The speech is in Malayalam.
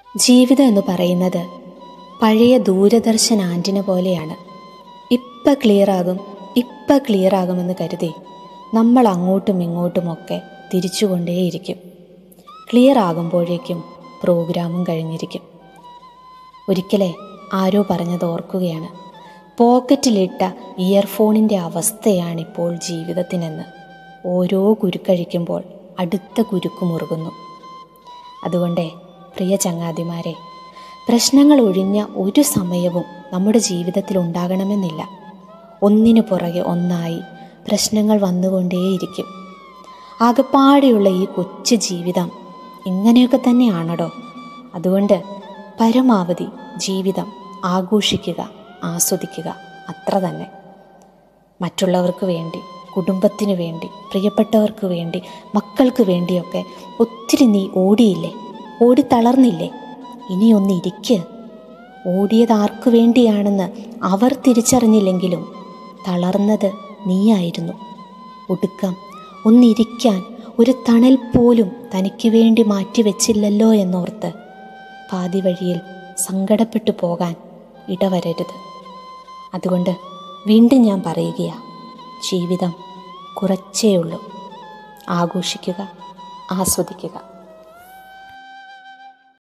ജീവിതം എന്ന് പറയുന്നത് പഴയ ദൂരദർശൻ ആൻറ്റിന പോലെയാണ് ഇപ്പം ക്ലിയറാകും ഇപ്പം ക്ലിയറാകുമെന്ന് കരുതി നമ്മൾ അങ്ങോട്ടും ഇങ്ങോട്ടുമൊക്കെ തിരിച്ചുകൊണ്ടേയിരിക്കും ക്ലിയർ ആകുമ്പോഴേക്കും പ്രോഗ്രാമും കഴിഞ്ഞിരിക്കും ഒരിക്കലേ ആരോ പറഞ്ഞത് ഓർക്കുകയാണ് പോക്കറ്റിലിട്ട ഇയർഫോണിൻ്റെ അവസ്ഥയാണിപ്പോൾ ജീവിതത്തിനെന്ന് ഓരോ കുരുക്കഴിക്കുമ്പോൾ അടുത്ത കുരുക്ക് മുറുകുന്നു അതുകൊണ്ടേ പ്രിയ ചങ്ങാതിമാരെ പ്രശ്നങ്ങൾ ഒഴിഞ്ഞ ഒരു സമയവും നമ്മുടെ ജീവിതത്തിൽ ഉണ്ടാകണമെന്നില്ല ഒന്നിനു പുറകെ ഒന്നായി പ്രശ്നങ്ങൾ വന്നുകൊണ്ടേയിരിക്കും ആകപ്പാടെയുള്ള ഈ കൊച്ചു ജീവിതം ഇങ്ങനെയൊക്കെ തന്നെയാണടോ അതുകൊണ്ട് പരമാവധി ജീവിതം ആഘോഷിക്കുക ആസ്വദിക്കുക അത്ര തന്നെ മറ്റുള്ളവർക്ക് വേണ്ടി കുടുംബത്തിന് വേണ്ടി പ്രിയപ്പെട്ടവർക്ക് വേണ്ടി മക്കൾക്ക് വേണ്ടിയൊക്കെ ഒത്തിരി നീ ഓടിയില്ലേ ഓടി തളർന്നില്ലേ ഇനിയൊന്ന് ഇരിക്ക് ഓടിയത് ആർക്കു വേണ്ടിയാണെന്ന് അവർ തിരിച്ചറിഞ്ഞില്ലെങ്കിലും തളർന്നത് നീയായിരുന്നു ഒടുക്കം ഒന്നിരിക്കാൻ ഒരു തണൽ പോലും തനിക്ക് വേണ്ടി മാറ്റിവെച്ചില്ലല്ലോ എന്നോർത്ത് പാതി വഴിയിൽ സങ്കടപ്പെട്ടു പോകാൻ ഇടവരരുത് അതുകൊണ്ട് വീണ്ടും ഞാൻ പറയുകയാ ജീവിതം കുറച്ചേ ഉള്ളൂ ആഘോഷിക്കുക ആസ്വദിക്കുക